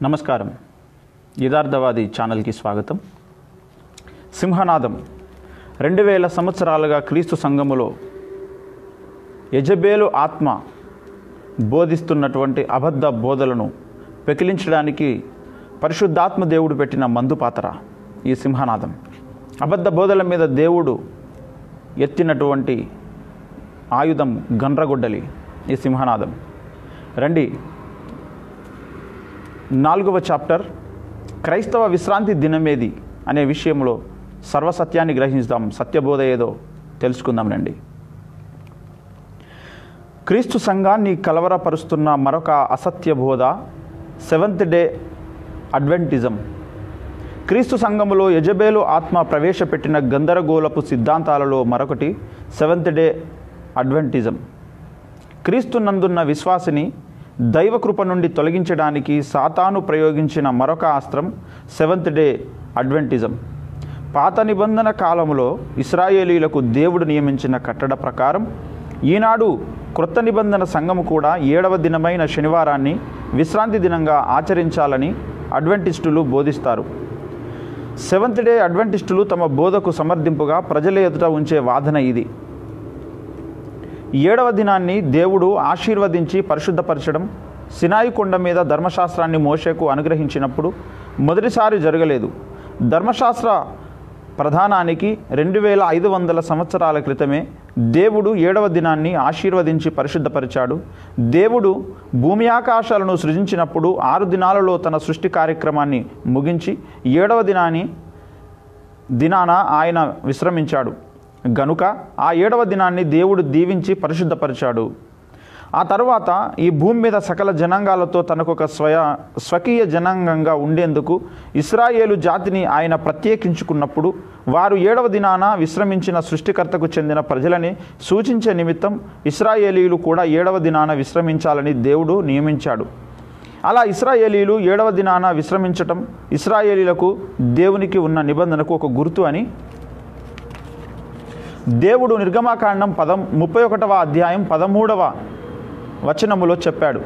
నమస్కారం యథార్థవాది ఛానల్కి స్వాగతం సింహనాదం రెండు వేల సంవత్సరాలుగా క్రీస్తు సంఘములో యజబేలు ఆత్మ బోధిస్తున్నటువంటి అబద్ధ బోధలను పెకిలించడానికి పరిశుద్ధాత్మ దేవుడు పెట్టిన మందు పాత్ర ఈ సింహనాదం అబద్ధ బోధల మీద దేవుడు ఎత్తినటువంటి ఆయుధం గండ్రగొడ్డలి ఈ సింహనాదం రండి నాలుగవ చాప్టర్ క్రైస్తవ విశ్రాంతి దినమేది అనే విషయంలో సర్వసత్యాన్ని గ్రహించుదాం సత్యబోధ ఏదో తెలుసుకుందాం రండి క్రీస్తు సంఘాన్ని కలవరపరుస్తున్న మరొక అసత్య బోధ సెవెంత్ డే అడ్వెంటిజం క్రీస్తు సంఘములో యజబేలు ఆత్మ ప్రవేశపెట్టిన గందరగోళపు సిద్ధాంతాలలో మరొకటి సెవెంత్ డే అడ్వెంటిజం క్రీస్తు నందున్న విశ్వాసిని దైవకృప నుండి తొలగించడానికి సాతాను ప్రయోగించిన మరొక అస్త్రం సెవెంత్ డే అడ్వెంటిజం పాత నిబంధన కాలంలో ఇస్రాయేలీలకు దేవుడు నియమించిన కట్టడ ప్రకారం ఈనాడు క్రొత్త నిబంధన సంఘము కూడా ఏడవ దినమైన శనివారాన్ని విశ్రాంతి దినంగా ఆచరించాలని అడ్వెంటిస్టులు బోధిస్తారు సెవెంత్ డే అడ్వెంటిస్టులు తమ బోధకు సమర్థింపుగా ప్రజల ఎదుట ఉంచే వాదన ఇది ఏడవ దినాన్ని దేవుడు ఆశీర్వదించి పరిశుద్ధపరచడం సినాయి కొండ మీద ధర్మశాస్త్రాన్ని మోషకు అనుగ్రహించినప్పుడు మొదటిసారి జరగలేదు ధర్మశాస్త్ర ప్రధానానికి రెండు వేల ఐదు వందల సంవత్సరాల క్రితమే దేవుడు ఏడవ దినాన్ని ఆశీర్వదించి పరిశుద్ధపరిచాడు దేవుడు భూమి ఆకాశాలను సృజించినప్పుడు ఆరు దినాలలో తన సృష్టి కార్యక్రమాన్ని ముగించి ఏడవ దినాన్ని దినాన ఆయన విశ్రమించాడు గనుక ఆ ఏడవ దినాన్ని దేవుడు దీవించి పరిశుద్ధపరిచాడు ఆ తర్వాత ఈ భూమి మీద సకల జనాంగాలతో తనకొక స్వయ స్వకీయ జనాంగంగా ఉండేందుకు ఇస్రాయేలు జాతిని ఆయన ప్రత్యేకించుకున్నప్పుడు వారు ఏడవ దినాన విశ్రమించిన సృష్టికర్తకు చెందిన ప్రజలని సూచించే నిమిత్తం ఇస్రాయేలీలు కూడా ఏడవ దినాన విశ్రమించాలని దేవుడు నియమించాడు అలా ఇస్రాయేలీలు ఏడవ దినాన విశ్రమించటం ఇస్రాయేలీలకు దేవునికి ఉన్న నిబంధనకు ఒక గుర్తు అని దేవుడు నిర్గమాకాండం పదం ముప్పై ఒకటవ అధ్యాయం పదమూడవ వచనములో చెప్పాడు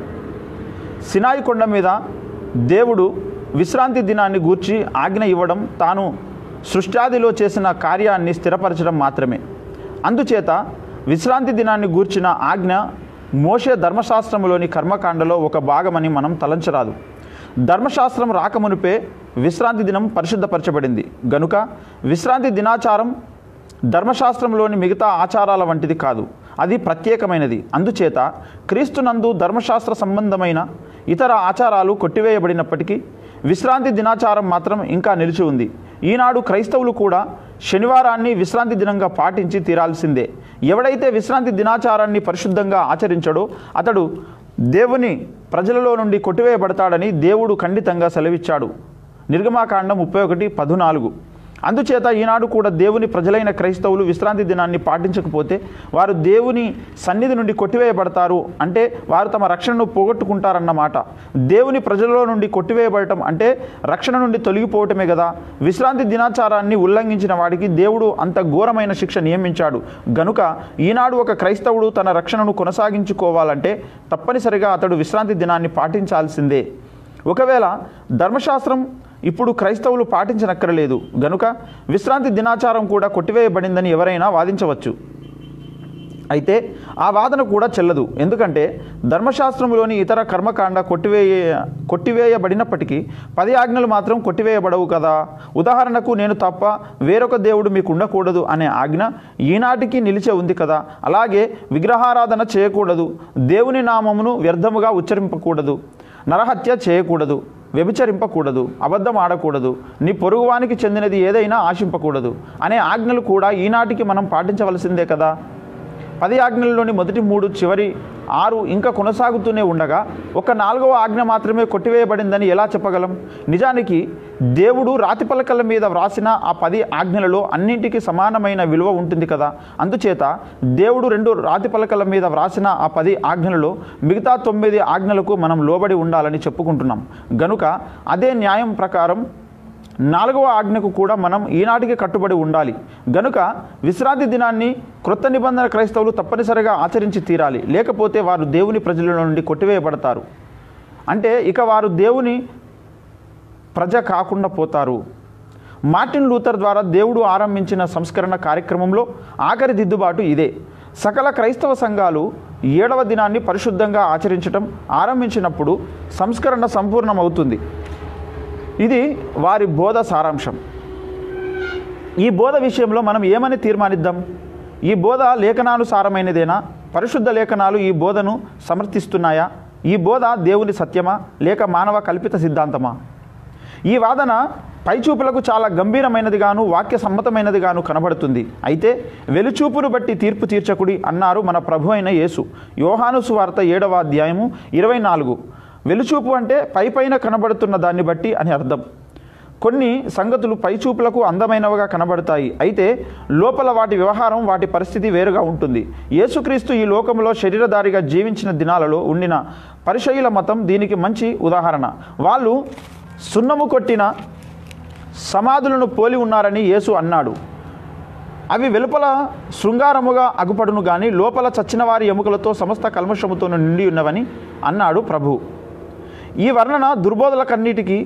సినాయి కొండ మీద దేవుడు విశ్రాంతి దినాన్ని గూర్చి ఆజ్ఞ ఇవ్వడం తాను సృష్టాదిలో చేసిన కార్యాన్ని స్థిరపరచడం మాత్రమే అందుచేత విశ్రాంతి దినాన్ని గూర్చిన ఆజ్ఞ మోషే ధర్మశాస్త్రంలోని కర్మకాండలో ఒక భాగమని మనం తలంచరాదు ధర్మశాస్త్రం రాకమునిపే విశ్రాంతి దినం పరిశుద్ధపరచబడింది గనుక విశ్రాంతి దినాచారం ధర్మశాస్త్రంలోని మిగతా ఆచారాల వంటిది కాదు అది ప్రత్యేకమైనది అందుచేత క్రీస్తునందు ధర్మశాస్త్ర సంబంధమైన ఇతర ఆచారాలు కొట్టివేయబడినప్పటికీ విశ్రాంతి దినాచారం మాత్రం ఇంకా నిలిచి ఉంది ఈనాడు క్రైస్తవులు కూడా శనివారాన్ని విశ్రాంతి దినంగా పాటించి తీరాల్సిందే ఎవడైతే విశ్రాంతి దినాచారాన్ని పరిశుద్ధంగా ఆచరించడో అతడు దేవుని ప్రజలలో నుండి కొట్టివేయబడతాడని దేవుడు ఖండితంగా సెలవిచ్చాడు నిర్గమాకాండం ముప్పై ఒకటి పద్నాలుగు అందుచేత ఈనాడు కూడా దేవుని ప్రజలైన క్రైస్తవులు విశ్రాంతి దినాన్ని పాటించకపోతే వారు దేవుని సన్నిధి నుండి కొట్టివేయబడతారు అంటే వారు తమ రక్షణను పోగొట్టుకుంటారన్నమాట దేవుని ప్రజలలో నుండి కొట్టివేయబడటం అంటే రక్షణ నుండి తొలగిపోవటమే కదా విశ్రాంతి దినాచారాన్ని ఉల్లంఘించిన వాడికి దేవుడు అంత ఘోరమైన శిక్ష నియమించాడు గనుక ఈనాడు ఒక క్రైస్తవుడు తన రక్షణను కొనసాగించుకోవాలంటే తప్పనిసరిగా అతడు విశ్రాంతి దినాన్ని పాటించాల్సిందే ఒకవేళ ధర్మశాస్త్రం ఇప్పుడు క్రైస్తవులు పాటించనక్కరలేదు గనుక విశ్రాంతి దినాచారం కూడా కొట్టివేయబడిందని ఎవరైనా వాదించవచ్చు అయితే ఆ వాదన కూడా చెల్లదు ఎందుకంటే ధర్మశాస్త్రంలోని ఇతర కర్మకాండ కొట్టివేయ కొట్టివేయబడినప్పటికీ పది ఆజ్ఞలు మాత్రం కొట్టివేయబడవు కదా ఉదాహరణకు నేను తప్ప వేరొక దేవుడు మీకు ఉండకూడదు అనే ఆజ్ఞ ఈనాటికి నిలిచే ఉంది కదా అలాగే విగ్రహారాధన చేయకూడదు దేవుని నామమును వ్యర్థముగా ఉచ్చరింపకూడదు నరహత్య చేయకూడదు వ్యభిచరింపకూడదు అబద్ధం ఆడకూడదు నీ పొరుగువానికి చెందినది ఏదైనా ఆశింపకూడదు అనే ఆజ్ఞలు కూడా ఈనాటికి మనం పాటించవలసిందే కదా పది ఆజ్ఞల్లోని మొదటి మూడు చివరి ఆరు ఇంకా కొనసాగుతూనే ఉండగా ఒక నాలుగవ ఆజ్ఞ మాత్రమే కొట్టివేయబడిందని ఎలా చెప్పగలం నిజానికి దేవుడు రాతి పలకల మీద వ్రాసిన ఆ పది ఆజ్ఞలలో అన్నింటికి సమానమైన విలువ ఉంటుంది కదా అందుచేత దేవుడు రెండు రాతి పలకల మీద వ్రాసిన ఆ పది ఆజ్ఞలలో మిగతా తొమ్మిది ఆజ్ఞలకు మనం లోబడి ఉండాలని చెప్పుకుంటున్నాం గనుక అదే న్యాయం ప్రకారం నాలుగవ ఆజ్ఞకు కూడా మనం ఈనాటికి కట్టుబడి ఉండాలి గనుక విశ్రాంతి దినాన్ని క్రొత్త నిబంధన క్రైస్తవులు తప్పనిసరిగా ఆచరించి తీరాలి లేకపోతే వారు దేవుని ప్రజల నుండి కొట్టివేయబడతారు అంటే ఇక వారు దేవుని ప్రజ కాకుండా పోతారు మార్టిన్ లూథర్ ద్వారా దేవుడు ఆరంభించిన సంస్కరణ కార్యక్రమంలో ఆఖరి దిద్దుబాటు ఇదే సకల క్రైస్తవ సంఘాలు ఏడవ దినాన్ని పరిశుద్ధంగా ఆచరించటం ఆరంభించినప్పుడు సంస్కరణ సంపూర్ణమవుతుంది ఇది వారి బోధ సారాంశం ఈ బోధ విషయంలో మనం ఏమని తీర్మానిద్దాం ఈ బోధ లేఖనానుసారమైనదేనా పరిశుద్ధ లేఖనాలు ఈ బోధను సమర్థిస్తున్నాయా ఈ బోధ దేవుని సత్యమా లేక మానవ కల్పిత సిద్ధాంతమా ఈ వాదన పైచూపులకు చాలా గంభీరమైనదిగాను వాక్య సమ్మతమైనదిగాను కనబడుతుంది అయితే వెలుచూపును బట్టి తీర్పు తీర్చకుడి అన్నారు మన ప్రభు అయిన యేసు యోహాను సువార్త ఏడవ అధ్యాయము ఇరవై నాలుగు వెలుచూపు అంటే పైపైన కనబడుతున్న దాన్ని బట్టి అని అర్థం కొన్ని సంగతులు పైచూపులకు అందమైనవిగా కనబడతాయి అయితే లోపల వాటి వ్యవహారం వాటి పరిస్థితి వేరుగా ఉంటుంది యేసుక్రీస్తు ఈ లోకంలో శరీరధారిగా జీవించిన దినాలలో ఉండిన పరిశైల మతం దీనికి మంచి ఉదాహరణ వాళ్ళు సున్నము కొట్టిన సమాధులను పోలి ఉన్నారని యేసు అన్నాడు అవి వెలుపల శృంగారముగా అగుపడును గాని లోపల చచ్చిన వారి ఎముకలతో సమస్త కల్మషముతో నిండి ఉన్నవని అన్నాడు ప్రభు ఈ వర్ణన దుర్బోధలకన్నిటికీ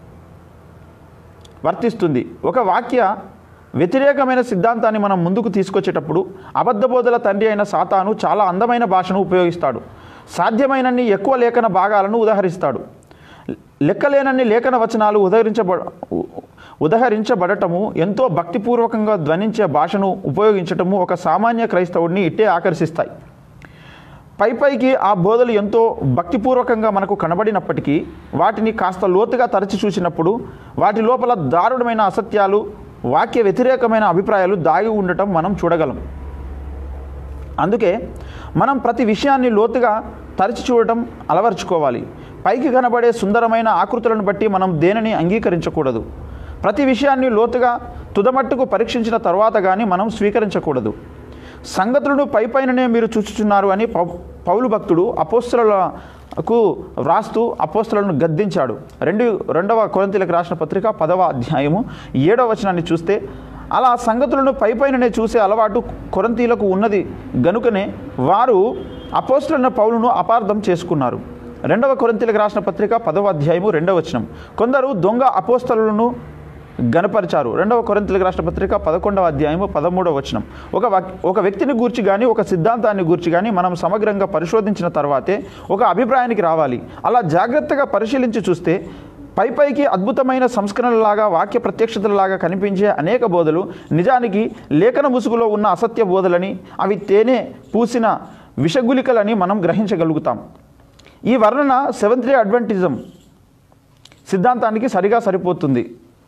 వర్తిస్తుంది ఒక వాక్య వ్యతిరేకమైన సిద్ధాంతాన్ని మనం ముందుకు తీసుకొచ్చేటప్పుడు అబద్ధబోధల తండ్రి అయిన సాతాను చాలా అందమైన భాషను ఉపయోగిస్తాడు సాధ్యమైనన్ని ఎక్కువ లేఖన భాగాలను ఉదహరిస్తాడు లెక్కలేనన్ని లేఖన వచనాలు ఉదహరించబ ఉదహరించబడటము ఎంతో భక్తిపూర్వకంగా ధ్వనించే భాషను ఉపయోగించటము ఒక సామాన్య క్రైస్తవుడిని ఇట్టే ఆకర్షిస్తాయి పై పైకి ఆ బోధలు ఎంతో భక్తిపూర్వకంగా మనకు కనబడినప్పటికీ వాటిని కాస్త లోతుగా తరచి చూసినప్పుడు వాటి లోపల దారుణమైన అసత్యాలు వాక్య వ్యతిరేకమైన అభిప్రాయాలు దాగి ఉండటం మనం చూడగలం అందుకే మనం ప్రతి విషయాన్ని లోతుగా తరచి చూడటం అలవర్చుకోవాలి పైకి కనబడే సుందరమైన ఆకృతులను బట్టి మనం దేనిని అంగీకరించకూడదు ప్రతి విషయాన్ని లోతుగా తుదమట్టుకు పరీక్షించిన తర్వాత కానీ మనం స్వీకరించకూడదు సంగతులను పైపైననే మీరు చూచుచున్నారు అని పౌ- పౌలు భక్తుడు అపోస్తులకు వ్రాస్తూ అపోస్తులను గద్దించాడు రెండు రెండవ కొరంతీలకు రాసిన పత్రిక పదవ అధ్యాయము ఏడవ వచనాన్ని చూస్తే అలా సంగతులను పైపైననే చూసే అలవాటు కొరంతీలకు ఉన్నది గనుకనే వారు అపోస్తులైన పౌలును అపార్థం చేసుకున్నారు రెండవ కొరింతీలకు రాసిన పత్రిక పదవ అధ్యాయము రెండవ వచనం కొందరు దొంగ అపోస్తలను గనపరిచారు రెండవ కొరింతలకు రాష్ట్ర పత్రిక పదకొండవ అధ్యాయము పదమూడవ వచనం ఒక వక్- ఒక వ్యక్తిని గూర్చి కానీ ఒక సిద్ధాంతాన్ని గూర్చి కానీ మనం సమగ్రంగా పరిశోధించిన తర్వాతే ఒక అభిప్రాయానికి రావాలి అలా జాగ్రత్తగా పరిశీలించి చూస్తే పై పైకి అద్భుతమైన సంస్కరణలాగా వాక్య ప్రత్యక్షతలలాగా కనిపించే అనేక బోధలు నిజానికి లేఖన ముసుగులో ఉన్న అసత్య బోధలని అవి తేనె పూసిన విషగులికలని మనం గ్రహించగలుగుతాం ఈ వర్ణన సెవెంత్ డే అడ్వెంటిజం సిద్ధాంతానికి సరిగా సరిపోతుంది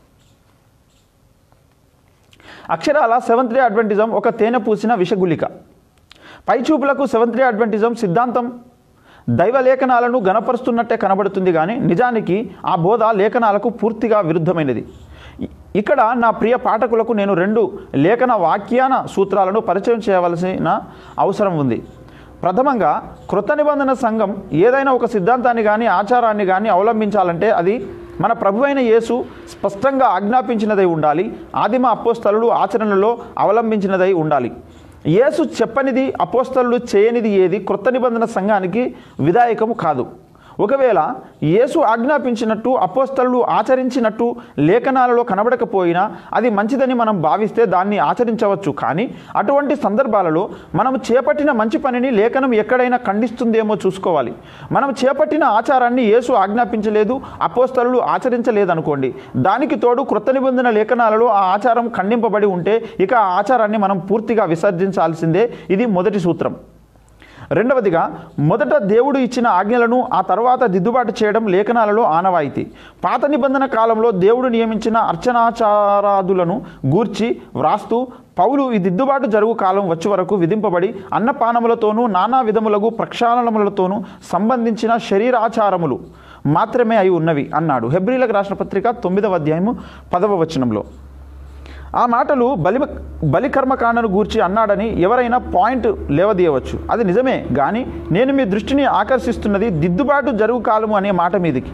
అక్షరాల సెవెంత్ డే అడ్వెంటిజం ఒక తేనె పూసిన విషగులిక పైచూపులకు సెవెంత్ డే అడ్వెంటిజం సిద్ధాంతం దైవ లేఖనాలను గనపరుస్తున్నట్టే కనబడుతుంది కానీ నిజానికి ఆ బోధ లేఖనాలకు పూర్తిగా విరుద్ధమైనది ఇ- ఇక్కడ నా ప్రియ పాఠకులకు నేను రెండు లేఖన వాక్యాన సూత్రాలను పరిచయం చేయవలసిన అవసరం ఉంది ప్రథమంగా కృత నిబంధన సంఘం ఏదైనా ఒక సిద్ధాంతాన్ని కానీ ఆచారాన్ని కానీ అవలంబించాలంటే అది మన ప్రభు అయిన యేసు స్పష్టంగా ఆజ్ఞాపించినదై ఉండాలి ఆదిమ అపోస్తలు ఆచరణలో అవలంబించినదై ఉండాలి యేసు చెప్పనిది అపోస్తలు చేయనిది ఏది క్రొత్త నిబంధన సంఘానికి విధాయకము కాదు ఒకవేళ యేసు ఆజ్ఞాపించినట్టు అపోస్తలు ఆచరించినట్టు లేఖనాలలో కనబడకపోయినా అది మంచిదని మనం భావిస్తే దాన్ని ఆచరించవచ్చు కానీ అటువంటి సందర్భాలలో మనం చేపట్టిన మంచి పనిని లేఖనం ఎక్కడైనా ఖండిస్తుందేమో చూసుకోవాలి మనం చేపట్టిన ఆచారాన్ని యేసు ఆజ్ఞాపించలేదు అపోస్తలు ఆచరించలేదనుకోండి దానికి తోడు క్రొత్త నిబంధన లేఖనాలలో ఆ ఆచారం ఖండింపబడి ఉంటే ఇక ఆ ఆచారాన్ని మనం పూర్తిగా విసర్జించాల్సిందే ఇది మొదటి సూత్రం రెండవదిగా మొదట దేవుడు ఇచ్చిన ఆజ్ఞలను ఆ తర్వాత దిద్దుబాటు చేయడం లేఖనాలలో ఆనవాయితీ పాత నిబంధన కాలంలో దేవుడు నియమించిన అర్చనాచారాదులను గూర్చి వ్రాస్తూ పౌలు ఈ దిద్దుబాటు జరుగు కాలం వచ్చే వరకు విధింపబడి అన్నపానములతోనూ నానా విధములకు ప్రక్షాళనములతోనూ సంబంధించిన శరీరాచారములు మాత్రమే అయి ఉన్నవి అన్నాడు హెబ్రిలకు రాసిన పత్రిక తొమ్మిదవ అధ్యాయము పదవ వచనంలో ఆ మాటలు బలి బలికర్మకాండను గూర్చి అన్నాడని ఎవరైనా పాయింట్ లేవదీయవచ్చు అది నిజమే కానీ నేను మీ దృష్టిని ఆకర్షిస్తున్నది దిద్దుబాటు జరుగు కాలము అనే మాట మీదికి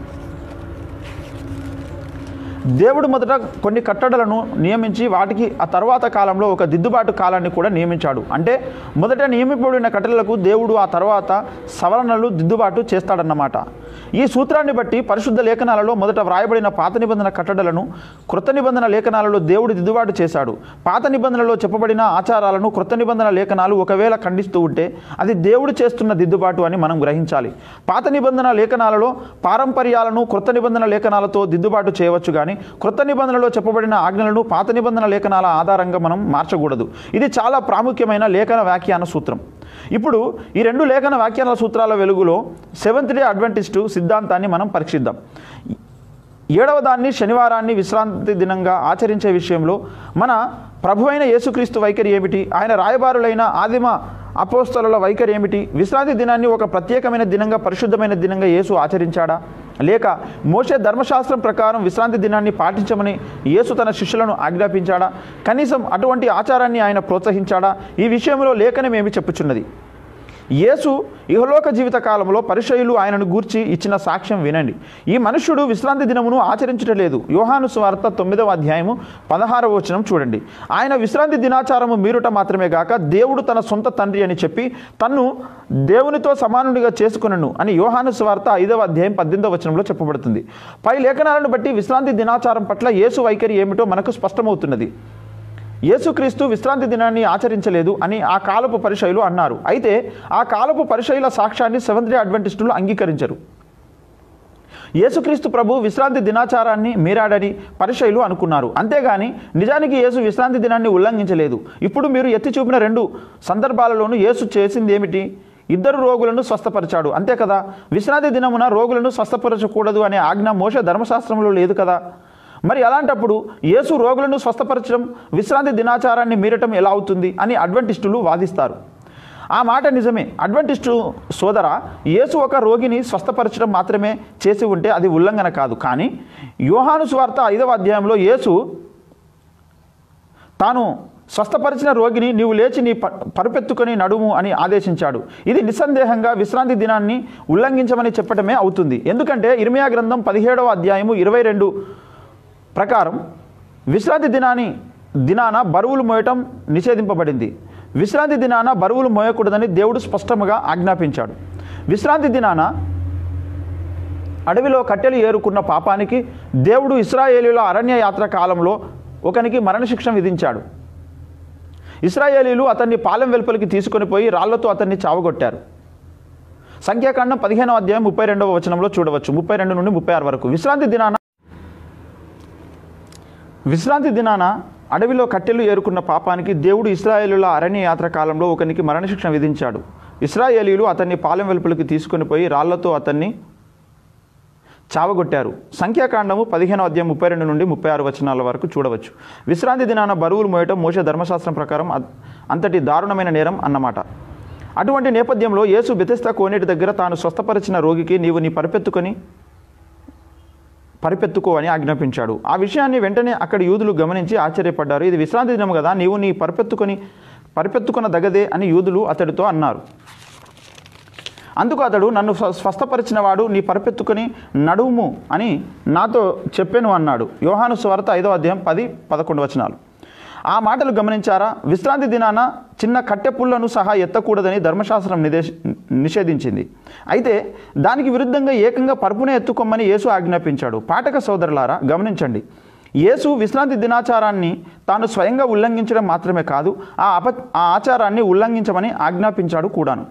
దేవుడు మొదట కొన్ని కట్టడలను నియమించి వాటికి ఆ తర్వాత కాలంలో ఒక దిద్దుబాటు కాలాన్ని కూడా నియమించాడు అంటే మొదట నియమింపబడిన కట్టడలకు దేవుడు ఆ తర్వాత సవరణలు దిద్దుబాటు చేస్తాడన్నమాట ఈ సూత్రాన్ని బట్టి పరిశుద్ధ లేఖనాలలో మొదట వ్రాయబడిన పాత నిబంధన కట్టడలను కృత నిబంధన లేఖనాలలో దేవుడు దిద్దుబాటు చేశాడు పాత నిబంధనలో చెప్పబడిన ఆచారాలను కృత నిబంధన లేఖనాలు ఒకవేళ ఖండిస్తూ ఉంటే అది దేవుడు చేస్తున్న దిద్దుబాటు అని మనం గ్రహించాలి పాత నిబంధన లేఖనాలలో పారంపర్యాలను కృత నిబంధన లేఖనాలతో దిద్దుబాటు చేయవచ్చు కానీ కృత నిబంధనలో చెప్పబడిన ఆజ్ఞలను పాత నిబంధన లేఖనాల ఆధారంగా మనం మార్చకూడదు ఇది చాలా ప్రాముఖ్యమైన లేఖన వ్యాఖ్యాన సూత్రం ఇప్పుడు ఈ రెండు లేఖన వ్యాఖ్యానాల సూత్రాల వెలుగులో సెవెంత్ డే అడ్వెంటిస్టు సిద్ధాంతాన్ని మనం పరీక్షిద్దాం ఏడవ దాన్ని శనివారాన్ని విశ్రాంతి దినంగా ఆచరించే విషయంలో మన ప్రభు అయిన యేసుక్రీస్తు వైఖరి ఏమిటి ఆయన రాయబారులైన ఆదిమ అపోస్తల వైఖరి ఏమిటి విశ్రాంతి దినాన్ని ఒక ప్రత్యేకమైన దినంగా పరిశుద్ధమైన దినంగా యేసు ఆచరించాడా లేక మోసే ధర్మశాస్త్రం ప్రకారం విశ్రాంతి దినాన్ని పాటించమని యేసు తన శిష్యులను ఆజ్ఞాపించాడా కనీసం అటువంటి ఆచారాన్ని ఆయన ప్రోత్సహించాడా ఈ విషయంలో లేఖనం ఏమి చెప్పుచున్నది యేసు ఇహలోక జీవిత కాలంలో పరిచయులు ఆయనను గూర్చి ఇచ్చిన సాక్ష్యం వినండి ఈ మనుష్యుడు విశ్రాంతి దినమును ఆచరించటలేదు యోహాను స్వార్త తొమ్మిదవ అధ్యాయము పదహారవ వచనం చూడండి ఆయన విశ్రాంతి దినాచారము మీరుట మాత్రమే గాక దేవుడు తన సొంత తండ్రి అని చెప్పి తన్ను దేవునితో సమానుడిగా చేసుకునను అని యోహాను స్వార్త ఐదవ అధ్యాయం పద్దెనిమిదవ వచనంలో చెప్పబడుతుంది పై లేఖనాలను బట్టి విశ్రాంతి దినాచారం పట్ల యేసు వైఖరి ఏమిటో మనకు స్పష్టమవుతున్నది యేసుక్రీస్తు విశ్రాంతి దినాన్ని ఆచరించలేదు అని ఆ కాలపు పరిశైలు అన్నారు అయితే ఆ కాలపు పరిశైల సాక్ష్యాన్ని సెవెంత్ డే అడ్వెంటిస్టులు అంగీకరించరు యేసుక్రీస్తు ప్రభు విశ్రాంతి దినాచారాన్ని మీరాడని పరిశైలు అనుకున్నారు అంతేగాని నిజానికి యేసు విశ్రాంతి దినాన్ని ఉల్లంఘించలేదు ఇప్పుడు మీరు ఎత్తి చూపిన రెండు సందర్భాలలోనూ యేసు చేసింది ఏమిటి ఇద్దరు రోగులను స్వస్థపరిచాడు అంతే కదా విశ్రాంతి దినమున రోగులను స్వస్థపరచకూడదు అనే ఆజ్ఞ మోస ధర్మశాస్త్రంలో లేదు కదా మరి అలాంటప్పుడు యేసు రోగులను స్వస్థపరచడం విశ్రాంతి దినాచారాన్ని మీరటం ఎలా అవుతుంది అని అడ్వెంటిస్టులు వాదిస్తారు ఆ మాట నిజమే అడ్వెంటిస్టు సోదర యేసు ఒక రోగిని స్వస్థపరచడం మాత్రమే చేసి ఉంటే అది ఉల్లంఘన కాదు కానీ యోహాను స్వార్త ఐదవ అధ్యాయంలో యేసు తాను స్వస్థపరిచిన రోగిని నీవు లేచి నీ ప- పరుపెత్తుకొని నడుము అని ఆదేశించాడు ఇది నిస్సందేహంగా విశ్రాంతి దినాన్ని ఉల్లంఘించమని చెప్పటమే అవుతుంది ఎందుకంటే ఇర్మియా గ్రంథం పదిహేడవ అధ్యాయము ఇరవై రెండు ప్రకారం విశ్రాంతి దినాన్ని దినాన బరువులు మోయటం నిషేధింపబడింది విశ్రాంతి దినాన బరువులు మోయకూడదని దేవుడు స్పష్టముగా ఆజ్ఞాపించాడు విశ్రాంతి దినాన అడవిలో కట్టెలు ఏరుకున్న పాపానికి దేవుడు ఇస్రాయేలీల అరణ్య యాత్ర కాలంలో ఒకనికి మరణశిక్ష విధించాడు ఇస్రాయేలీలు అతన్ని పాలెం వెలుపలికి తీసుకొని పోయి రాళ్లతో అతన్ని చావగొట్టారు సంఖ్యాకాండం పదిహేనవ అధ్యాయం ముప్పై రెండవ వచనంలో చూడవచ్చు ముప్పై రెండు నుండి ముప్పై ఆరు వరకు విశ్రాంతి దినాన విశ్రాంతి దినాన అడవిలో కట్టెలు ఏరుకున్న పాపానికి దేవుడు ఇస్రాయేలుల అరణ్య యాత్ర కాలంలో ఒకనికి మరణశిక్షణ విధించాడు ఇస్రాయేలీలు అతన్ని పాలెం వెలుపలికి తీసుకొని పోయి రాళ్లతో అతన్ని చావగొట్టారు సంఖ్యాకాండము పదిహేను అధ్యాయం ముప్పై రెండు నుండి ముప్పై ఆరు వచనాల వరకు చూడవచ్చు విశ్రాంతి దినాన బరువులు మోయటం మోసే ధర్మశాస్త్రం ప్రకారం అ- అంతటి దారుణమైన నేరం అన్నమాట అటువంటి నేపథ్యంలో యేసు బెతెస్తా కోనేటి దగ్గర తాను స్వస్థపరిచిన రోగికి నీవు నీ పరిపెత్తుకొని పరిపెత్తుకో అని ఆజ్ఞాపించాడు ఆ విషయాన్ని వెంటనే అక్కడ యూదులు గమనించి ఆశ్చర్యపడ్డారు ఇది విశ్రాంతి దినం కదా నీవు నీ పరిపెత్తుకొని పరిపెత్తుకున్న దగదే అని యూదులు అతడితో అన్నారు అందుకు అతడు నన్ను స్వ- స్వస్థపరిచిన వాడు నీ పరిపెత్తుకొని నడుము అని నాతో చెప్పాను అన్నాడు యోహాను స్వార్త ఐదో అధ్యాయం పది పదకొండు వచనాలు ఆ మాటలు గమనించారా విశ్రాంతి దినాన చిన్న కట్టె పుల్లను సహా ఎత్తకూడదని ధర్మశాస్త్రం నిదేశ నిషేధించింది అయితే దానికి విరుద్ధంగా ఏకంగా పరుపునే ఎత్తుకోమని యేసు ఆజ్ఞాపించాడు పాఠక సోదరులారా గమనించండి యేసు విశ్రాంతి దినాచారాన్ని తాను స్వయంగా ఉల్లంఘించడం మాత్రమే కాదు ఆ అప ఆ ఆచారాన్ని ఉల్లంఘించమని ఆజ్ఞాపించాడు కూడాను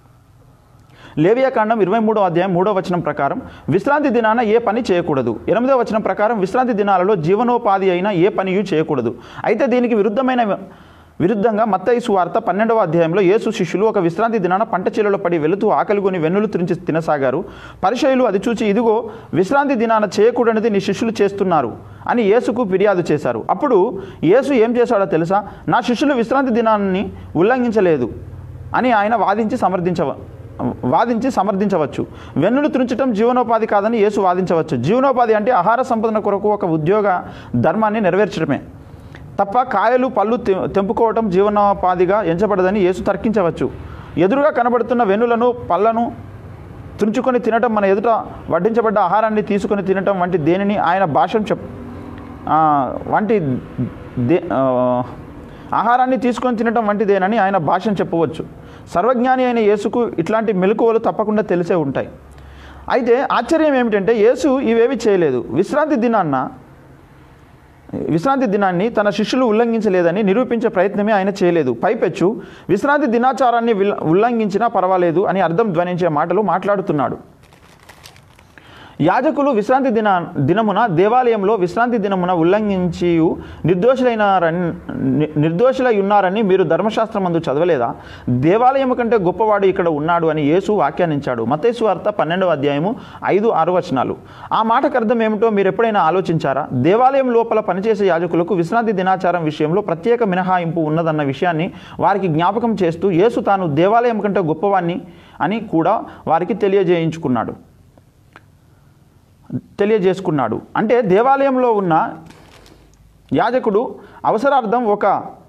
లేవియాకాండం ఇరవై మూడో అధ్యాయం మూడో వచనం ప్రకారం విశ్రాంతి దినాన ఏ పని చేయకూడదు ఎనిమిదో వచనం ప్రకారం విశ్రాంతి దినాలలో జీవనోపాధి అయిన ఏ పనియు చేయకూడదు అయితే దీనికి విరుద్ధమైన విరుద్ధంగా మత్తయి సువార్త పన్నెండవ అధ్యాయంలో యేసు శిష్యులు ఒక విశ్రాంతి దినాన పంట చేలలో పడి వెళుతూ ఆకలిగొని వెన్నులు తురించి తినసాగారు పరిచయులు అది చూచి ఇదిగో విశ్రాంతి దినాన చేయకూడనిది నీ శిష్యులు చేస్తున్నారు అని యేసుకు ఫిర్యాదు చేశారు అప్పుడు యేసు ఏం చేశాడో తెలుసా నా శిష్యులు విశ్రాంతి దినాన్ని ఉల్లంఘించలేదు అని ఆయన వాదించి సమర్థించవ వాదించి సమర్థించవచ్చు వెన్నులు తుంచటం జీవనోపాధి కాదని యేసు వాదించవచ్చు జీవనోపాధి అంటే ఆహార సంపదన కొరకు ఒక ఉద్యోగ ధర్మాన్ని నెరవేర్చడమే తప్ప కాయలు పళ్ళు తె- తెంపుకోవటం జీవనోపాధిగా ఎంచబడదని యేసు తర్కించవచ్చు ఎదురుగా కనబడుతున్న వెన్నులను పళ్ళను తుంచుకొని తినటం మన ఎదుట వడ్డించబడ్డ ఆహారాన్ని తీసుకొని తినటం వంటి దేనిని ఆయన భాషను చెప్ ఆ, వంటి దే ఆ, ఆహారాన్ని తీసుకొని తినటం వంటిదేనని ఆయన భాషను చెప్పవచ్చు సర్వజ్ఞాని అయిన యేసుకు ఇట్లాంటి మెలకువలు తప్పకుండా తెలిసే ఉంటాయి అయితే ఆశ్చర్యం ఏమిటంటే యేసు ఇవేవి చేయలేదు విశ్రాంతి దినాన్న విశ్రాంతి దినాన్ని తన శిష్యులు ఉల్లంఘించలేదని నిరూపించే ప్రయత్నమే ఆయన చేయలేదు పైపెచ్చు విశ్రాంతి దినాచారాన్ని విల్- ఉల్లంఘించినా పర్వాలేదు అని అర్థం ధ్వనించే మాటలు మాట్లాడుతున్నాడు యాజకులు విశ్రాంతి దిన దినమున దేవాలయంలో విశ్రాంతి దినమున ఉల్లంఘించి నిర్దోషులైనారని ని- నిర్దోషులై ఉన్నారని మీరు ధర్మశాస్త్రమందు చదవలేదా దేవాలయం కంటే గొప్పవాడు ఇక్కడ ఉన్నాడు అని యేసు వ్యాఖ్యానించాడు మతేసు వార్త పన్నెండవ అధ్యాయము ఐదు ఆరు వచనాలు ఆ మాటకు అర్థం ఏమిటో మీరు ఎప్పుడైనా ఆలోచించారా దేవాలయం లోపల పనిచేసే యాజకులకు విశ్రాంతి దినాచారం విషయంలో ప్రత్యేక మినహాయింపు ఉన్నదన్న విషయాన్ని వారికి జ్ఞాపకం చేస్తూ యేసు తాను దేవాలయం కంటే గొప్పవాణ్ణి అని కూడా వారికి తెలియజేయించుకున్నాడు తెలియజేసుకున్నాడు అంటే దేవాలయంలో ఉన్న యాజకుడు అవసరార్థం ఒక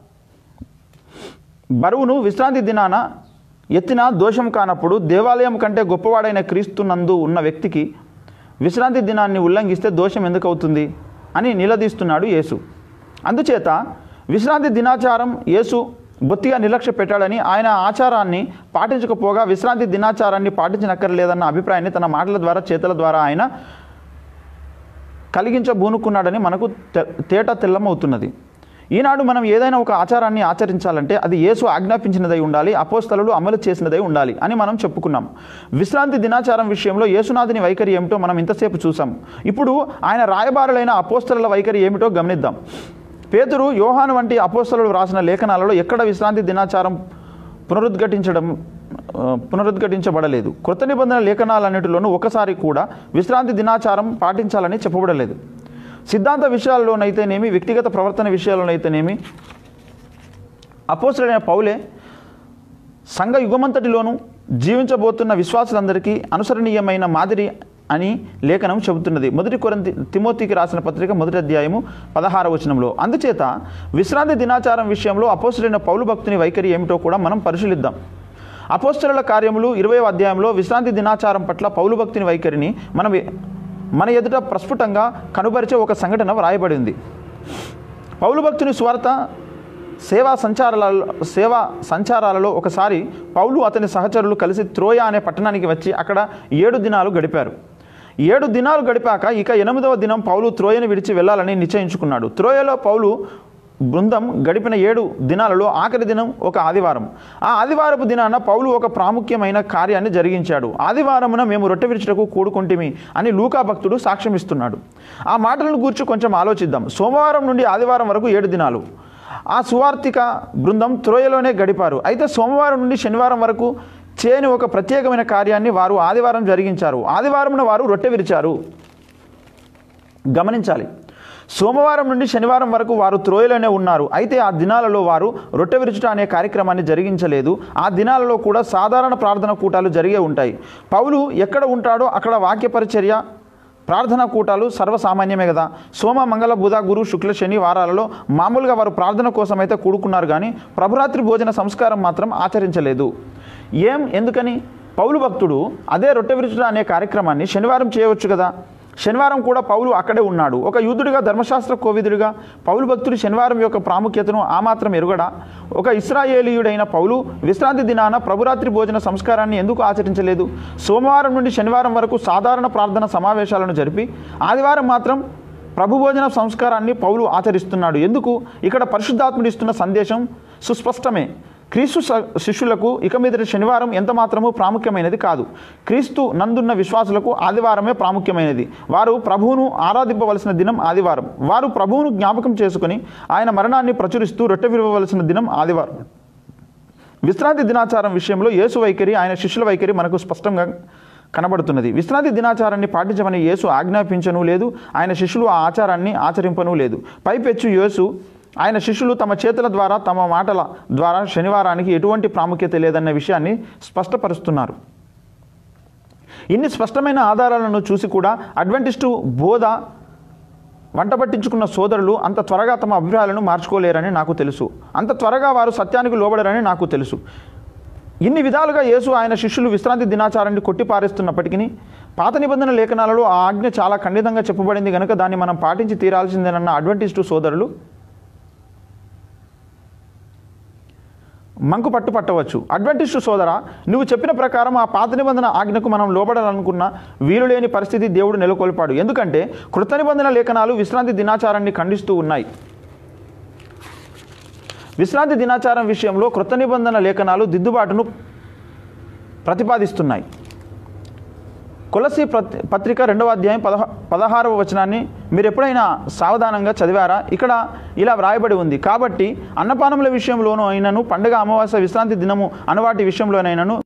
బరువును విశ్రాంతి దినాన ఎత్తిన దోషం కానప్పుడు దేవాలయం కంటే గొప్పవాడైన క్రీస్తునందు ఉన్న వ్యక్తికి విశ్రాంతి దినాన్ని ఉల్లంఘిస్తే దోషం ఎందుకు అవుతుంది అని నిలదీస్తున్నాడు యేసు అందుచేత విశ్రాంతి దినాచారం యేసు బొత్తిగా నిర్లక్ష్య పెట్టాడని ఆయన ఆచారాన్ని పాటించకపోగా విశ్రాంతి దినాచారాన్ని పాటించనక్కర్లేదన్న అభిప్రాయాన్ని తన మాటల ద్వారా చేతుల ద్వారా ఆయన కలిగించబూనుకున్నాడని మనకు తె- తేట తెల్లమవుతున్నది ఈనాడు మనం ఏదైనా ఒక ఆచారాన్ని ఆచరించాలంటే అది యేసు ఆజ్ఞాపించినదై ఉండాలి అపోస్తలు అమలు చేసినదై ఉండాలి అని మనం చెప్పుకున్నాం విశ్రాంతి దినాచారం విషయంలో యేసునాథుని వైఖరి ఏమిటో మనం ఇంతసేపు చూసాం ఇప్పుడు ఆయన రాయబారులైన అపోస్తల వైఖరి ఏమిటో గమనిద్దాం పేతురు యోహాను వంటి అపోస్తలు రాసిన లేఖనాలలో ఎక్కడ విశ్రాంతి దినాచారం పునరుద్ఘటించడం ఆ, పునరుద్ఘటించబడలేదు కృత నిబంధన లేఖనాలన్నిటిలోనూ ఒకసారి కూడా విశ్రాంతి దినాచారం పాటించాలని చెప్పబడలేదు సిద్ధాంత విషయాల్లోనైతేనేమి వ్యక్తిగత ప్రవర్తన విషయాల్లోనైతేనేమి అపోసరైన పౌలే సంఘ యుగమంతటిలోనూ జీవించబోతున్న విశ్వాసులందరికీ అనుసరణీయమైన మాదిరి అని లేఖనం చెబుతున్నది మొదటి కొరంతి తిమోతికి రాసిన పత్రిక మొదటి అధ్యాయము పదహార వచనంలో అందుచేత విశ్రాంతి దినాచారం విషయంలో అపోసరైన పౌలు భక్తుని వైఖరి ఏమిటో కూడా మనం పరిశీలిద్దాం అపోస్తలుల కార్యములు ఇరవై అధ్యాయంలో విశ్రాంతి దినాచారం పట్ల పౌలు భక్తుని వైఖరిని మనం మన ఎదుట ప్రస్ఫుటంగా కనుబరిచే ఒక సంఘటన వ్రాయబడింది పౌలు భక్తుని స్వార్థ సేవా సంచారాలలో సేవా సంచారాలలో ఒకసారి పౌలు అతని సహచరులు కలిసి త్రోయ అనే పట్టణానికి వచ్చి అక్కడ ఏడు దినాలు గడిపారు ఏడు దినాలు గడిపాక ఇక ఎనిమిదవ దినం పౌలు త్రోయను విడిచి వెళ్ళాలని నిశ్చయించుకున్నాడు త్రోయలో పౌలు బృందం గడిపిన ఏడు దినాలలో ఆఖరి దినం ఒక ఆదివారం ఆ ఆదివారపు దినాన పౌలు ఒక ప్రాముఖ్యమైన కార్యాన్ని జరిగించాడు ఆదివారమున మేము రొట్టె విరుచుటకు కూడుకుంటిమి అని లూకా భక్తుడు సాక్ష్యం ఇస్తున్నాడు ఆ మాటలను గురించి కొంచెం ఆలోచిద్దాం సోమవారం నుండి ఆదివారం వరకు ఏడు దినాలు ఆ సువార్థిక బృందం త్రోయలోనే గడిపారు అయితే సోమవారం నుండి శనివారం వరకు చేయని ఒక ప్రత్యేకమైన కార్యాన్ని వారు ఆదివారం జరిగించారు ఆదివారమున వారు రొట్టె విరిచారు గమనించాలి సోమవారం నుండి శనివారం వరకు వారు త్రోయలోనే ఉన్నారు అయితే ఆ దినాలలో వారు రొట్టె విరుచుట అనే కార్యక్రమాన్ని జరిగించలేదు ఆ దినాలలో కూడా సాధారణ ప్రార్థన కూటాలు జరిగే ఉంటాయి పౌలు ఎక్కడ ఉంటాడో అక్కడ వాక్య పరిచర్య ప్రార్థనా కూటాలు సర్వసామాన్యమే కదా సోమ మంగళ బుధ గురు శుక్ల శని వారాలలో మామూలుగా వారు ప్రార్థన కోసం అయితే కూడుకున్నారు కానీ ప్రభురాత్రి భోజన సంస్కారం మాత్రం ఆచరించలేదు ఏం ఎందుకని పౌలు భక్తుడు అదే రొట్టె విరుచుట అనే కార్యక్రమాన్ని శనివారం చేయవచ్చు కదా శనివారం కూడా పౌలు అక్కడే ఉన్నాడు ఒక యూదుడిగా ధర్మశాస్త్ర కోవిదుడిగా పౌలు భక్తుడు శనివారం యొక్క ప్రాముఖ్యతను ఆ మాత్రం ఎరుగడా ఒక ఇస్రాయేలీయుడైన పౌలు విశ్రాంతి దినాన ప్రభురాత్రి భోజన సంస్కారాన్ని ఎందుకు ఆచరించలేదు సోమవారం నుండి శనివారం వరకు సాధారణ ప్రార్థన సమావేశాలను జరిపి ఆదివారం మాత్రం ప్రభు భోజన సంస్కారాన్ని పౌలు ఆచరిస్తున్నాడు ఎందుకు ఇక్కడ పరిశుద్ధాత్ముడు ఇస్తున్న సందేశం సుస్పష్టమే క్రీస్తు స- శిష్యులకు ఇక మీదట శనివారం ఎంత మాత్రము ప్రాముఖ్యమైనది కాదు క్రీస్తు నందున్న విశ్వాసులకు ఆదివారమే ప్రాముఖ్యమైనది వారు ప్రభువును ఆరాధింపవలసిన దినం ఆదివారం వారు ప్రభువును జ్ఞాపకం చేసుకుని ఆయన మరణాన్ని ప్రచురిస్తూ రొట్టె విరవలసిన దినం ఆదివారం విశ్రాంతి దినాచారం విషయంలో యేసు వైఖరి ఆయన శిష్యుల వైఖరి మనకు స్పష్టంగా కనబడుతున్నది విశ్రాంతి దినాచారాన్ని పాటించమని యేసు ఆజ్ఞాపించను లేదు ఆయన శిష్యులు ఆ ఆచారాన్ని ఆచరింపను లేదు పైపెచ్చు యేసు ఆయన శిష్యులు తమ చేతుల ద్వారా తమ మాటల ద్వారా శనివారానికి ఎటువంటి ప్రాముఖ్యత లేదన్న విషయాన్ని స్పష్టపరుస్తున్నారు ఇన్ని స్పష్టమైన ఆధారాలను చూసి కూడా అడ్వెంటిస్టు బోధ వంట పట్టించుకున్న సోదరులు అంత త్వరగా తమ అభిప్రాయాలను మార్చుకోలేరని నాకు తెలుసు అంత త్వరగా వారు సత్యానికి లోబడరని నాకు తెలుసు ఇన్ని విధాలుగా యేసు ఆయన శిష్యులు విశ్రాంతి దినాచారాన్ని కొట్టిపారేస్తున్నప్పటికీ పాత నిబంధన లేఖనాలలో ఆ ఆజ్ఞ చాలా ఖండితంగా చెప్పబడింది కనుక దాన్ని మనం పాటించి తీరాల్సిందేనన్న అడ్వెంటిస్టు సోదరులు మంకు పట్టు పట్టవచ్చు అడ్వెంటిస్టు సోదర నువ్వు చెప్పిన ప్రకారం ఆ పాత నిబంధన ఆజ్ఞకు మనం లోబడాలనుకున్న వీలు లేని పరిస్థితి దేవుడు నెలకొల్పాడు ఎందుకంటే కృత నిబంధన లేఖనాలు విశ్రాంతి దినాచారాన్ని ఖండిస్తూ ఉన్నాయి విశ్రాంతి దినాచారం విషయంలో కృత నిబంధన లేఖనాలు దిద్దుబాటును ప్రతిపాదిస్తున్నాయి కొలసి ప్రతి పత్రిక రెండవ అధ్యాయం పదహ పదహారవ వచనాన్ని మీరు ఎప్పుడైనా సావధానంగా చదివారా ఇక్కడ ఇలా వ్రాయబడి ఉంది కాబట్టి అన్నపానముల విషయంలోనూ అయినను పండుగ అమావాస్య విశ్రాంతి దినము అనవాటి విషయంలోనైనను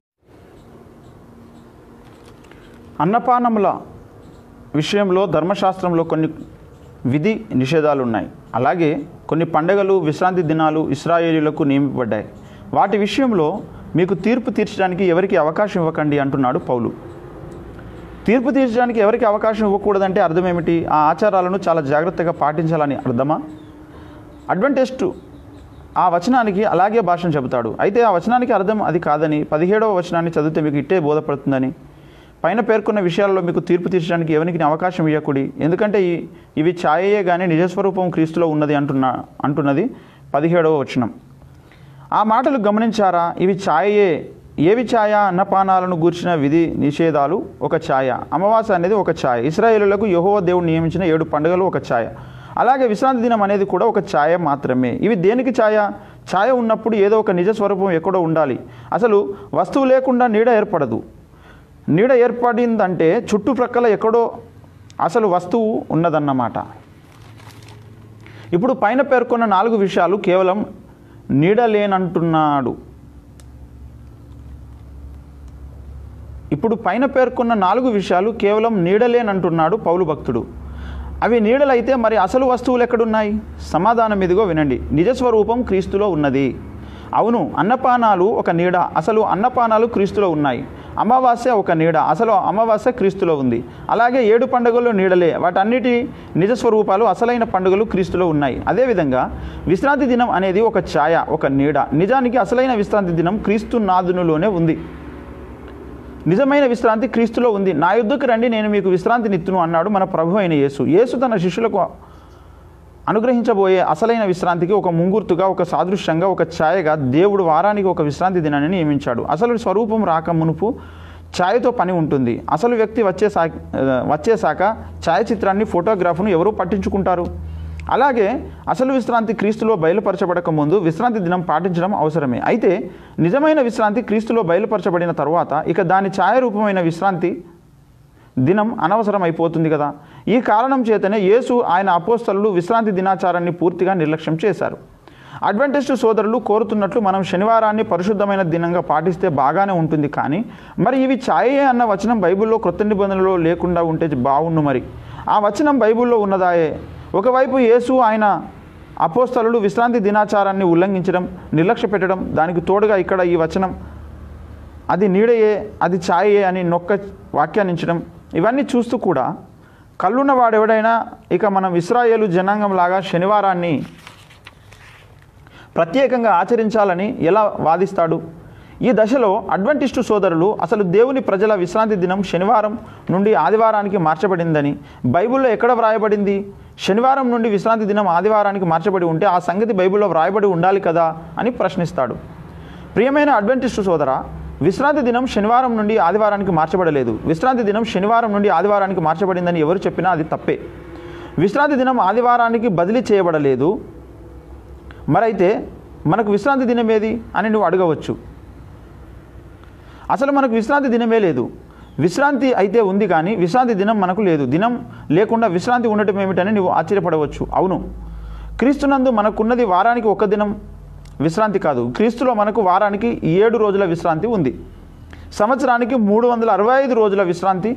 అన్నపానముల విషయంలో ధర్మశాస్త్రంలో కొన్ని విధి నిషేధాలు ఉన్నాయి అలాగే కొన్ని పండుగలు విశ్రాంతి దినాలు ఇస్రాయేలీలకు నియమింపబడ్డాయి వాటి విషయంలో మీకు తీర్పు తీర్చడానికి ఎవరికి అవకాశం ఇవ్వకండి అంటున్నాడు పౌలు తీర్పు తీర్చడానికి ఎవరికి అవకాశం ఇవ్వకూడదంటే అర్థం ఏమిటి ఆ ఆచారాలను చాలా జాగ్రత్తగా పాటించాలని అర్థమా అడ్వెంటేస్ట్ ఆ వచనానికి అలాగే భాషను చెబుతాడు అయితే ఆ వచనానికి అర్థం అది కాదని పదిహేడవ వచనాన్ని చదివితే మీకు ఇట్టే బోధపడుతుందని పైన పేర్కొన్న విషయాల్లో మీకు తీర్పు తీర్చడానికి ఎవరికి అవకాశం ఇవ్వకూడి ఎందుకంటే ఈ ఇవి ఛాయయే కానీ నిజస్వరూపం క్రీస్తులో ఉన్నది అంటున్నా అంటున్నది పదిహేడవ వచనం ఆ మాటలు గమనించారా ఇవి ఛాయయే ఏవి ఛాయ అన్నపానాలను గూర్చిన విధి నిషేధాలు ఒక ఛాయ అమావాస్య అనేది ఒక ఛాయ ఇస్రాయేలులకు యహోవ దేవుడు నియమించిన ఏడు పండుగలు ఒక ఛాయ అలాగే విశ్రాంతి దినం అనేది కూడా ఒక ఛాయ మాత్రమే ఇవి దేనికి ఛాయ ఛాయ ఉన్నప్పుడు ఏదో ఒక నిజ స్వరూపం ఎక్కడో ఉండాలి అసలు వస్తువు లేకుండా నీడ ఏర్పడదు నీడ ఏర్పడిందంటే చుట్టుప్రక్కల ఎక్కడో అసలు వస్తువు ఉన్నదన్నమాట ఇప్పుడు పైన పేర్కొన్న నాలుగు విషయాలు కేవలం నీడ లేనంటున్నాడు ఇప్పుడు పైన పేర్కొన్న నాలుగు విషయాలు కేవలం నీడలేనంటున్నాడు పౌలు భక్తుడు అవి నీడలైతే మరి అసలు వస్తువులు ఎక్కడున్నాయి సమాధానం ఇదిగో వినండి నిజస్వరూపం క్రీస్తులో ఉన్నది అవును అన్నపానాలు ఒక నీడ అసలు అన్నపానాలు క్రీస్తులో ఉన్నాయి అమావాస్య ఒక నీడ అసలు అమావాస్య క్రీస్తులో ఉంది అలాగే ఏడు పండుగలు నీడలే వాటన్నిటి నిజస్వరూపాలు అసలైన పండుగలు క్రీస్తులో ఉన్నాయి అదేవిధంగా విశ్రాంతి దినం అనేది ఒక ఛాయ ఒక నీడ నిజానికి అసలైన విశ్రాంతి దినం క్రీస్తు నాదునులోనే ఉంది నిజమైన విశ్రాంతి క్రీస్తులో ఉంది నా యుద్ధకు రండి నేను మీకు విశ్రాంతినిత్తును అన్నాడు మన ప్రభు అయిన యేసు యేసు తన శిష్యులకు అనుగ్రహించబోయే అసలైన విశ్రాంతికి ఒక ముంగుర్తుగా ఒక సాదృశ్యంగా ఒక ఛాయగా దేవుడు వారానికి ఒక విశ్రాంతి దినాన్ని నియమించాడు అసలు స్వరూపం రాక మునుపు ఛాయతో పని ఉంటుంది అసలు వ్యక్తి వచ్చేసా వచ్చేసాక ఛాయాచిత్రాన్ని ఫోటోగ్రాఫ్ను ఎవరు పట్టించుకుంటారు అలాగే అసలు విశ్రాంతి క్రీస్తులో బయలుపరచబడక ముందు విశ్రాంతి దినం పాటించడం అవసరమే అయితే నిజమైన విశ్రాంతి క్రీస్తులో బయలుపరచబడిన తరువాత ఇక దాని ఛాయారూపమైన విశ్రాంతి దినం అనవసరం అయిపోతుంది కదా ఈ కారణం చేతనే యేసు ఆయన అపోస్తలు విశ్రాంతి దినాచారాన్ని పూర్తిగా నిర్లక్ష్యం చేశారు అడ్వెంటిస్టు సోదరులు కోరుతున్నట్లు మనం శనివారాన్ని పరిశుద్ధమైన దినంగా పాటిస్తే బాగానే ఉంటుంది కానీ మరి ఇవి ఛాయే అన్న వచనం బైబిల్లో క్రొత్త నిబంధనలో లేకుండా ఉంటే బాగుండు మరి ఆ వచనం బైబిల్లో ఉన్నదాయే ఒకవైపు యేసు ఆయన అపోస్తలు విశ్రాంతి దినాచారాన్ని ఉల్లంఘించడం నిర్లక్ష్య పెట్టడం దానికి తోడుగా ఇక్కడ ఈ వచనం అది నీడయే అది ఛాయే అని నొక్క వ్యాఖ్యానించడం ఇవన్నీ చూస్తూ కూడా కళ్ళున్న వాడెవడైనా ఇక మనం ఇస్రాయేలు జనాంగం లాగా శనివారాన్ని ప్రత్యేకంగా ఆచరించాలని ఎలా వాదిస్తాడు ఈ దశలో అడ్వెంటిస్టు సోదరులు అసలు దేవుని ప్రజల విశ్రాంతి దినం శనివారం నుండి ఆదివారానికి మార్చబడిందని బైబిల్లో ఎక్కడ వ్రాయబడింది శనివారం నుండి విశ్రాంతి దినం ఆదివారానికి మార్చబడి ఉంటే ఆ సంగతి బైబిల్లో వ్రాయబడి ఉండాలి కదా అని ప్రశ్నిస్తాడు ప్రియమైన అడ్వెంటిస్టు సోదర విశ్రాంతి దినం శనివారం నుండి ఆదివారానికి మార్చబడలేదు విశ్రాంతి దినం శనివారం నుండి ఆదివారానికి మార్చబడిందని ఎవరు చెప్పినా అది తప్పే విశ్రాంతి దినం ఆదివారానికి బదిలీ చేయబడలేదు మరైతే మనకు విశ్రాంతి దినం ఏది అని నువ్వు అడగవచ్చు అసలు మనకు విశ్రాంతి దినమే లేదు విశ్రాంతి అయితే ఉంది కానీ విశ్రాంతి దినం మనకు లేదు దినం లేకుండా విశ్రాంతి ఉండటం ఏమిటని నువ్వు ఆశ్చర్యపడవచ్చు అవును క్రీస్తునందు మనకున్నది వారానికి ఒక దినం విశ్రాంతి కాదు క్రీస్తులో మనకు వారానికి ఏడు రోజుల విశ్రాంతి ఉంది సంవత్సరానికి మూడు వందల అరవై ఐదు రోజుల విశ్రాంతి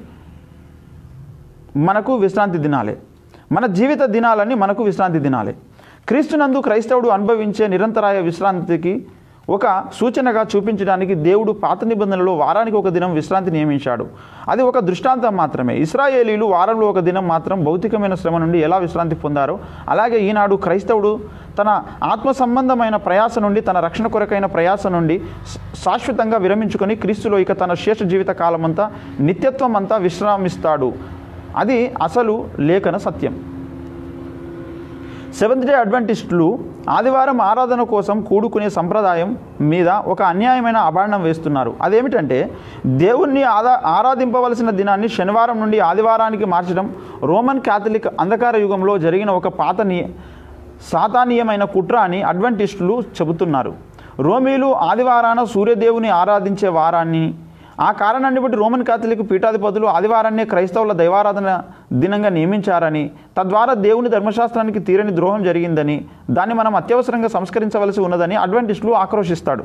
మనకు విశ్రాంతి దినాలే మన జీవిత దినాలని మనకు విశ్రాంతి దినాలే క్రీస్తునందు క్రైస్తవుడు అనుభవించే నిరంతరాయ విశ్రాంతికి ఒక సూచనగా చూపించడానికి దేవుడు పాత నిబంధనలో వారానికి ఒక దినం విశ్రాంతి నియమించాడు అది ఒక దృష్టాంతం మాత్రమే ఇస్రాయేలీలు వారంలో ఒక దినం మాత్రం భౌతికమైన శ్రమ నుండి ఎలా విశ్రాంతి పొందారో అలాగే ఈనాడు క్రైస్తవుడు తన ఆత్మ సంబంధమైన ప్రయాస నుండి తన రక్షణ కొరకైన ప్రయాస నుండి శ- శాశ్వతంగా విరమించుకొని క్రీస్తులో ఇక తన శేష జీవిత కాలమంతా నిత్యత్వం అంతా విశ్రామిస్తాడు అది అసలు లేఖన సత్యం సెవెంత్ డే అడ్వెంటిస్టులు ఆదివారం ఆరాధన కోసం కూడుకునే సంప్రదాయం మీద ఒక అన్యాయమైన అభాండం వేస్తున్నారు అదేమిటంటే దేవుణ్ణి ఆదా ఆరాధింపవలసిన దినాన్ని శనివారం నుండి ఆదివారానికి మార్చడం రోమన్ క్యాథలిక్ అంధకార యుగంలో జరిగిన ఒక పాత ని సాతానీయమైన కుట్ర అని అడ్వెంటిస్టులు చెబుతున్నారు రోమీలు ఆదివారాన సూర్యదేవుని ఆరాధించే వారాన్ని ఆ కారణాన్ని బట్టి రోమన్ కాథలిక్ పీఠాధిపతులు ఆదివారాన్నే క్రైస్తవుల దైవారాధన దినంగా నియమించారని తద్వారా దేవుని ధర్మశాస్త్రానికి తీరని ద్రోహం జరిగిందని దాన్ని మనం అత్యవసరంగా సంస్కరించవలసి ఉన్నదని అడ్వెంటిస్టులు ఆక్రోశిస్తాడు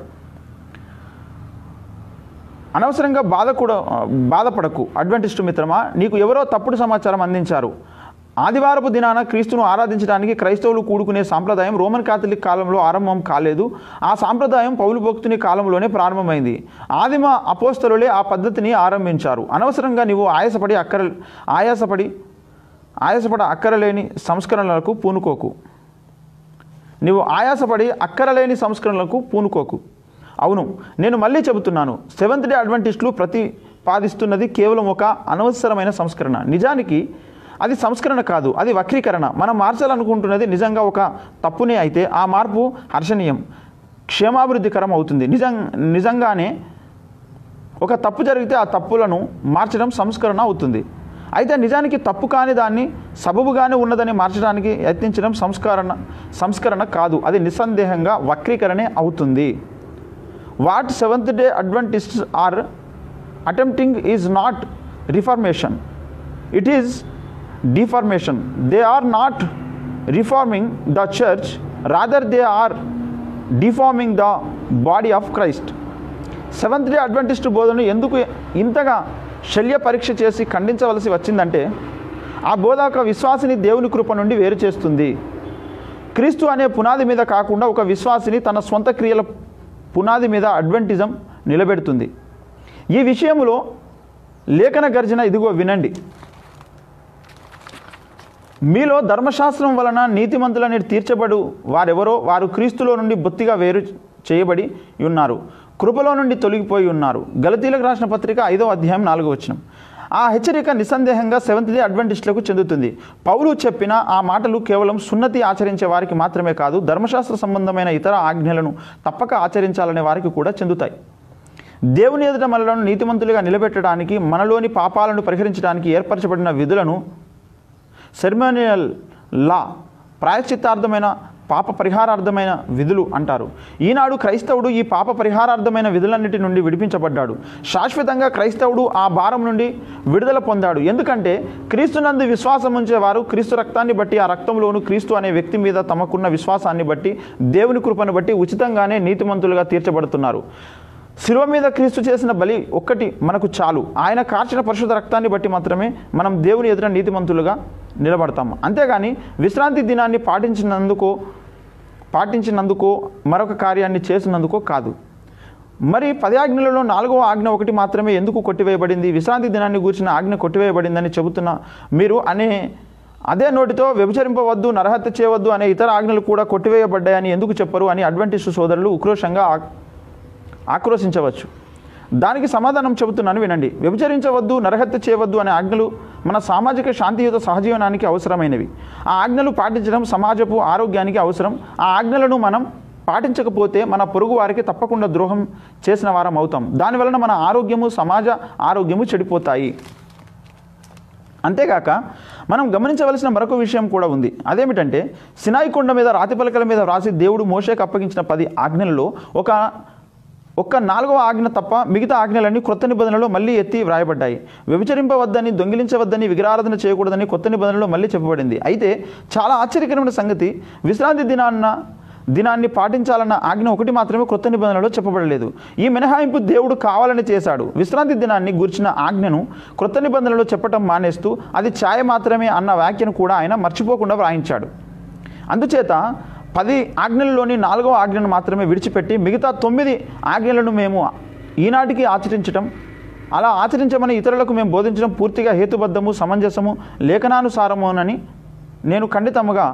అనవసరంగా బాధ కూడా బాధపడకు అడ్వెంటిస్టు మిత్రమా నీకు ఎవరో తప్పుడు సమాచారం అందించారు ఆదివారపు దినాన క్రీస్తును ఆరాధించడానికి క్రైస్తవులు కూడుకునే సాంప్రదాయం రోమన్ కాథలిక్ కాలంలో ఆరంభం కాలేదు ఆ సాంప్రదాయం పౌలు భక్తుని కాలంలోనే ప్రారంభమైంది ఆదిమ అపోస్తలులే ఆ పద్ధతిని ఆరంభించారు అనవసరంగా నీవు ఆయాసపడి అక్కర ఆయాసపడి ఆయాసపడ అక్కరలేని సంస్కరణలకు పూనుకోకు నీవు ఆయాసపడి అక్కరలేని సంస్కరణలకు పూనుకోకు అవును నేను మళ్ళీ చెబుతున్నాను సెవెంత్ డే అడ్వెంటిస్టులు ప్రతిపాదిస్తున్నది కేవలం ఒక అనవసరమైన సంస్కరణ నిజానికి అది సంస్కరణ కాదు అది వక్రీకరణ మనం మార్చాలనుకుంటున్నది నిజంగా ఒక తప్పునే అయితే ఆ మార్పు హర్షణీయం క్షేమాభివృద్ధికరం అవుతుంది నిజం నిజంగానే ఒక తప్పు జరిగితే ఆ తప్పులను మార్చడం సంస్కరణ అవుతుంది అయితే నిజానికి తప్పు కాని దాన్ని సబబుగానే ఉన్నదని మార్చడానికి యత్నించడం సంస్కరణ సంస్కరణ కాదు అది నిస్సందేహంగా వక్రీకరణే అవుతుంది what Seventh Day Adventists are attempting is not reformation it is deformation they are not reforming the church rather they are deforming the body of Christ Seventh Day Adventist బోధను ఎందుకు ఇంతగా శల్య పరీక్ష చేసి ఖండించవలసి వచ్చిందంటే ఆ బోధ ఒక విశ్వాసిని దేవుని కృప నుండి వేరు చేస్తుంది క్రీస్తు అనే పునాది మీద కాకుండా ఒక విశ్వాసిని తన సొంత క్రియల పునాది మీద అడ్వెంటిజం నిలబెడుతుంది ఈ విషయంలో లేఖన గర్జన ఇదిగో వినండి మీలో ధర్మశాస్త్రం వలన నీతిమంతులని తీర్చబడు వారెవరో వారు క్రీస్తులో నుండి బొత్తిగా వేరు చేయబడి ఉన్నారు కృపలో నుండి తొలగిపోయి ఉన్నారు గలతీలకు రాసిన పత్రిక ఐదో అధ్యాయం నాలుగో వచనం ఆ హెచ్చరిక నిస్సందేహంగా సెవెంత్ డే అడ్వెంటిస్టులకు చెందుతుంది పౌలు చెప్పిన ఆ మాటలు కేవలం సున్నతి ఆచరించే వారికి మాత్రమే కాదు ధర్మశాస్త్ర సంబంధమైన ఇతర ఆజ్ఞలను తప్పక ఆచరించాలనే వారికి కూడా చెందుతాయి దేవుని ఎదుట మనలను నీతిమంతులుగా నిలబెట్టడానికి మనలోని పాపాలను పరిహరించడానికి ఏర్పరచబడిన విధులను సెర్మోనియల్ లా ప్రాయశ్చిత్తార్థమైన పాప పరిహారార్థమైన విధులు అంటారు ఈనాడు క్రైస్తవుడు ఈ పాప పరిహారార్థమైన విధులన్నిటి నుండి విడిపించబడ్డాడు శాశ్వతంగా క్రైస్తవుడు ఆ భారం నుండి విడుదల పొందాడు ఎందుకంటే క్రీస్తునందు విశ్వాసం ఉంచేవారు క్రీస్తు రక్తాన్ని బట్టి ఆ రక్తంలోను క్రీస్తు అనే వ్యక్తి మీద తమకున్న విశ్వాసాన్ని బట్టి దేవుని కృపను బట్టి ఉచితంగానే నీతిమంతులుగా తీర్చబడుతున్నారు శిలువ మీద క్రీస్తు చేసిన బలి ఒక్కటి మనకు చాలు ఆయన కార్చిన పరిశుద్ధ రక్తాన్ని బట్టి మాత్రమే మనం దేవుని ఎదుట నీతిమంతులుగా నిలబడతాము అంతేగాని విశ్రాంతి దినాన్ని పాటించినందుకో పాటించినందుకో మరొక కార్యాన్ని చేసినందుకో కాదు మరి పది ఆజ్ఞలలో నాలుగవ ఆజ్ఞ ఒకటి మాత్రమే ఎందుకు కొట్టివేయబడింది విశ్రాంతి దినాన్ని గూర్చిన ఆజ్ఞ కొట్టివేయబడిందని చెబుతున్న మీరు అనే అదే నోటితో వ్యభిచరింపవద్దు నరహత్య చేయవద్దు అనే ఇతర ఆజ్ఞలు కూడా కొట్టివేయబడ్డాయని ఎందుకు చెప్పరు అని అడ్వెంటిస్టు సోదరులు ఉక్రోషంగా ఆ- ఆక్రోశించవచ్చు దానికి సమాధానం చెబుతున్నాను వినండి వ్యభిచరించవద్దు నరహత్య చేయవద్దు అనే ఆజ్ఞలు మన సామాజిక శాంతియుత సహజీవనానికి అవసరమైనవి ఆ ఆజ్ఞలు పాటించడం సమాజపు ఆరోగ్యానికి అవసరం ఆ ఆజ్ఞలను మనం పాటించకపోతే మన పొరుగు వారికి తప్పకుండా ద్రోహం చేసిన వారం అవుతాం దానివలన మన ఆరోగ్యము సమాజ ఆరోగ్యము చెడిపోతాయి అంతేగాక మనం గమనించవలసిన మరొక విషయం కూడా ఉంది అదేమిటంటే సినాయి కొండ మీద రాతి పలకల మీద రాసి దేవుడు మోషేకు అప్పగించిన పది ఆజ్ఞలలో ఒక ఒక్క నాలుగవ ఆజ్ఞ తప్ప మిగతా ఆజ్ఞలన్నీ కొత్త నిబంధనలో మళ్ళీ ఎత్తి వ్రాయబడ్డాయి వ్యభిచరింపవద్దని దొంగిలించవద్దని విగ్రహారాధన చేయకూడదని కొత్త నిబంధనలో మళ్ళీ చెప్పబడింది అయితే చాలా ఆశ్చర్యకరమైన సంగతి విశ్రాంతి దినాన్న దినాన్ని పాటించాలన్న ఆజ్ఞ ఒకటి మాత్రమే కొత్త నిబంధనలో చెప్పబడలేదు ఈ మినహాయింపు దేవుడు కావాలని చేశాడు విశ్రాంతి దినాన్ని గుర్చిన ఆజ్ఞను క్రొత్త నిబంధనలో చెప్పటం మానేస్తూ అది ఛాయ మాత్రమే అన్న వ్యాఖ్యను కూడా ఆయన మర్చిపోకుండా వ్రాయించాడు అందుచేత పది ఆజ్ఞలలోని నాలుగవ ఆజ్ఞను మాత్రమే విడిచిపెట్టి మిగతా తొమ్మిది ఆజ్ఞలను మేము ఈనాటికి ఆచరించటం అలా ఆచరించమని ఇతరులకు మేము బోధించడం పూర్తిగా హేతుబద్ధము సమంజసము లేఖనానుసారమునని నేను ఖండితముగా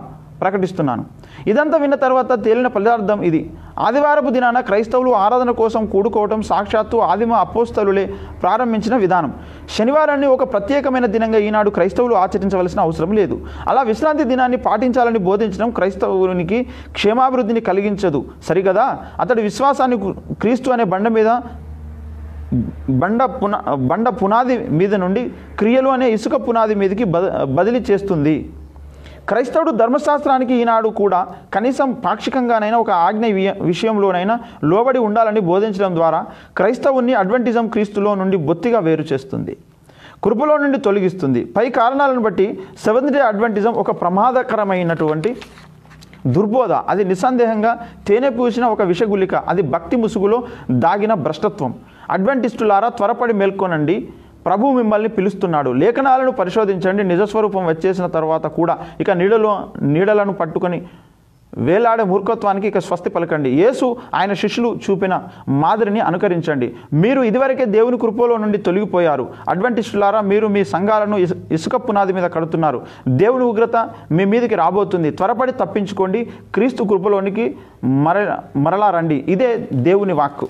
ప్రకటిస్తున్నాను ఇదంతా విన్న తర్వాత తేలిన పదార్థం ఇది ఆదివారపు దినాన క్రైస్తవులు ఆరాధన కోసం కూడుకోవటం సాక్షాత్తు ఆదిమ అపోస్తలులే ప్రారంభించిన విధానం శనివారాన్ని ఒక ప్రత్యేకమైన దినంగా ఈనాడు క్రైస్తవులు ఆచరించవలసిన అవసరం లేదు అలా విశ్రాంతి దినాన్ని పాటించాలని బోధించడం క్రైస్తవునికి క్షేమాభివృద్ధిని కలిగించదు సరిగదా అతడి విశ్వాసాన్ని క్రీస్తు అనే బండ మీద బండ పున బండ పునాది మీద నుండి క్రియలు అనే ఇసుక పునాది మీదకి బద బదిలీ చేస్తుంది క్రైస్తవుడు ధర్మశాస్త్రానికి ఈనాడు కూడా కనీసం పాక్షికంగానైనా ఒక ఆజ్ఞ వియ- విషయంలోనైనా లోబడి ఉండాలని బోధించడం ద్వారా క్రైస్తవుని అడ్వెంటిజం క్రీస్తులో నుండి బొత్తిగా వేరు చేస్తుంది కృపలో నుండి తొలగిస్తుంది పై కారణాలను బట్టి సెవెంత్ డే అడ్వెంటిజం ఒక ప్రమాదకరమైనటువంటి దుర్బోధ అది నిస్సందేహంగా తేనె పూసిన ఒక విషగులిక అది భక్తి ముసుగులో దాగిన భ్రష్టత్వం అడ్వెంటిస్టులారా త్వరపడి మేల్కొనండి ప్రభు మిమ్మల్ని పిలుస్తున్నాడు లేఖనాలను పరిశోధించండి నిజస్వరూపం వచ్చేసిన తర్వాత కూడా ఇక నీడలో నీడలను పట్టుకొని వేలాడే మూర్ఖత్వానికి ఇక స్వస్తి పలకండి యేసు ఆయన శిష్యులు చూపిన మాదిరిని అనుకరించండి మీరు ఇదివరకే దేవుని కృపలో నుండి తొలగిపోయారు అడ్వెంటిస్టులారా మీరు మీ సంఘాలను ఇసు- ఇసుక పునాది మీద కడుతున్నారు దేవుని ఉగ్రత మీ మీదకి రాబోతుంది త్వరపడి తప్పించుకోండి క్రీస్తు కృపలోనికి మర మరలా రండి ఇదే దేవుని వాక్కు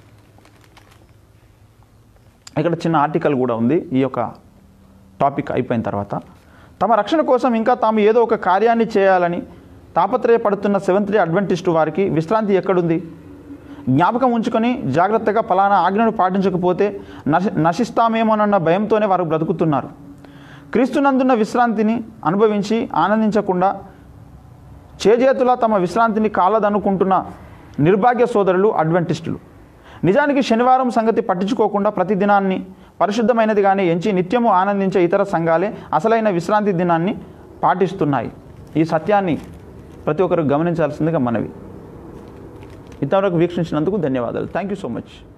ఇక్కడ చిన్న ఆర్టికల్ కూడా ఉంది ఈ యొక్క టాపిక్ అయిపోయిన తర్వాత తమ రక్షణ కోసం ఇంకా తాము ఏదో ఒక కార్యాన్ని చేయాలని తాపత్రయపడుతున్న సెవెంత్ డే అడ్వెంటిస్టు వారికి విశ్రాంతి ఎక్కడుంది జ్ఞాపకం ఉంచుకొని జాగ్రత్తగా ఫలానా ఆజ్ఞను పాటించకపోతే నశి నశిస్తామేమోనన్న భయంతోనే వారు బ్రతుకుతున్నారు క్రీస్తునందున్న విశ్రాంతిని అనుభవించి ఆనందించకుండా చేజేతులా తమ విశ్రాంతిని కాలదనుకుంటున్న నిర్భాగ్య సోదరులు అడ్వెంటిస్టులు నిజానికి శనివారం సంగతి పట్టించుకోకుండా ప్రతి దినాన్ని పరిశుద్ధమైనదిగానే ఎంచి నిత్యము ఆనందించే ఇతర సంఘాలే అసలైన విశ్రాంతి దినాన్ని పాటిస్తున్నాయి ఈ సత్యాన్ని ప్రతి ఒక్కరు గమనించాల్సిందిగా మనవి ఇంతవరకు వీక్షించినందుకు ధన్యవాదాలు థ్యాంక్ యూ సో మచ్